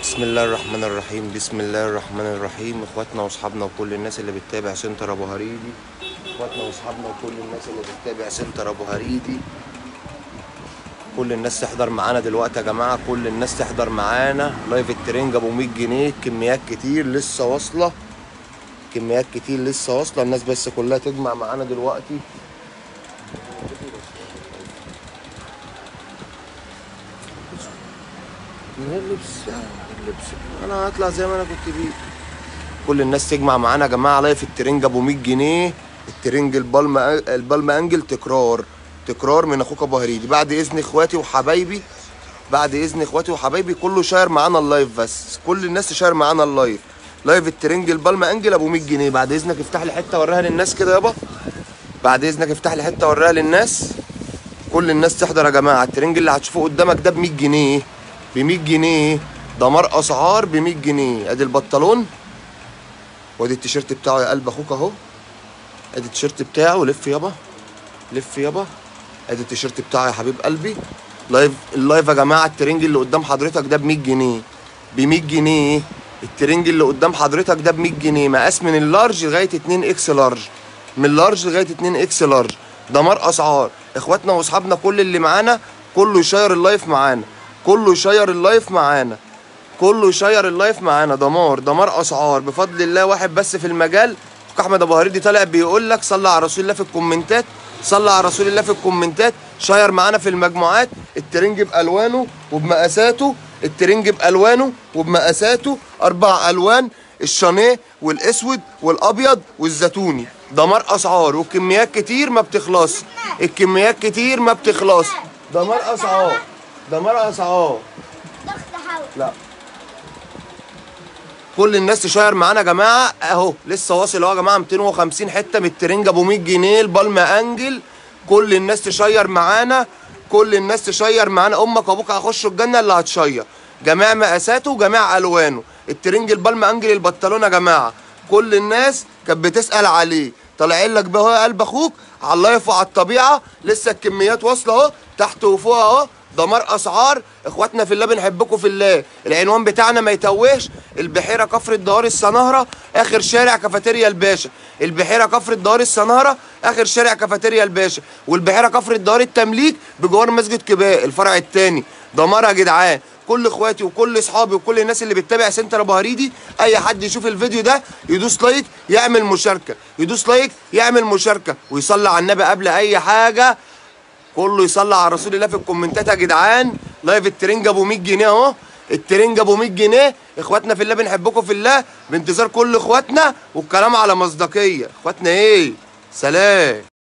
بسم الله الرحمن الرحيم بسم الله الرحمن الرحيم اخواتنا واصحابنا وكل الناس اللي بتتابع سنتر ابو هريدي اخواتنا واصحابنا وكل الناس اللي بتتابع سنتر ابو هريدي كل الناس تحضر معانا دلوقتي يا جماعه كل الناس تحضر معانا لايف الترنج ابو 100 جنيه كميات كتير لسه واصله كميات كتير لسه واصله الناس بس كلها تجمع معانا دلوقتي من اللبس اللبس انا هطلع زي ما انا كنت بيه كل الناس تجمع معانا يا جماعه لايف الترنج ابو 100 جنيه الترنج البالم البالم انجل تكرار تكرار من اخوك ابو هريدي بعد اذن اخواتي وحبايبي بعد اذن اخواتي وحبايبي كله شاير معانا اللايف بس كل الناس تشاير معانا اللايف لايف الترنج البالم انجل ابو 100 جنيه بعد اذنك افتح لي حته وريها للناس كده يابا بعد اذنك افتح لي حته وريها للناس كل الناس تحضر يا جماعه الترنج اللي هتشوفوه قدامك ده ب 100 جنيه ب 100 جنيه دمار اسعار ب 100 جنيه ادي البنطلون وادي التيشيرت بتاعه يا قلب اخوك اهو ادي التيشيرت بتاعه لف يابا لف يابا ادي التيشيرت بتاعه يا حبيب قلبي لايف اللايف يا جماعه الترنج اللي قدام حضرتك ده ب 100 جنيه ب 100 جنيه الترنج اللي قدام حضرتك ده ب 100 جنيه مقاس من اللارج لغايه 2 اكس لارج من اللارج لغايه 2 اكس لارج دمار اسعار اخواتنا واصحابنا كل اللي معانا كله يشير اللايف معانا كله يشير اللايف معانا كله يشير اللايف معانا دمار دمار اسعار بفضل الله واحد بس في المجال اخوك احمد ابو هريدي طالع بيقول لك صلى على رسول الله في الكومنتات صلى على رسول الله في الكومنتات شير معانا في المجموعات الترنج بالوانه وبمقاساته الترنج بالوانه وبمقاساته اربع الوان الشانيه والاسود والابيض والزيتوني دمار اسعار وكميات كتير ما بتخلص الكميات كتير ما بتخلص دمار اسعار دمار اسعار ضغط حول لا كل الناس تشير معانا يا جماعه اهو لسه واصل اهو يا جماعه 250 حته من الترنج ابو 100 جنيه البالم انجل كل الناس تشير معانا كل الناس تشير معانا امك وابوك هيخشوا الجنه اللي هتشير جميع مقاساته وجميع الوانه الترنج البالم انجل البنطلون يا جماعه كل الناس كانت بتسال عليه طالعين لك بقى اهو يا قلب اخوك على اللايف وعلى الطبيعه لسه الكميات واصله اهو تحت وفوق اهو دمار اسعار اخواتنا في الله بنحبكم في الله العنوان بتاعنا ما يتوهش البحيره كفر الدوار السنهره اخر شارع كافيتيريا الباشا البحيره كفر الدوار السنهره اخر شارع كافيتيريا الباشا والبحيره كفر الدوار التمليك بجوار مسجد كباء الفرع الثاني دمار يا جدعان كل اخواتي وكل اصحابي وكل الناس اللي بتتابع سنتر ابو هريدي اي حد يشوف الفيديو ده يدوس لايك يعمل مشاركه يدوس لايك يعمل مشاركه ويصلي على النبي قبل اي حاجه كله يصلي على رسول الله في الكومنتات يا جدعان لايف الترنج ابو 100 جنيه اهو الترنج ابو 100 جنيه اخواتنا في الله بنحبكم في الله بانتظار كل اخواتنا والكلام على مصداقيه اخواتنا ايه سلام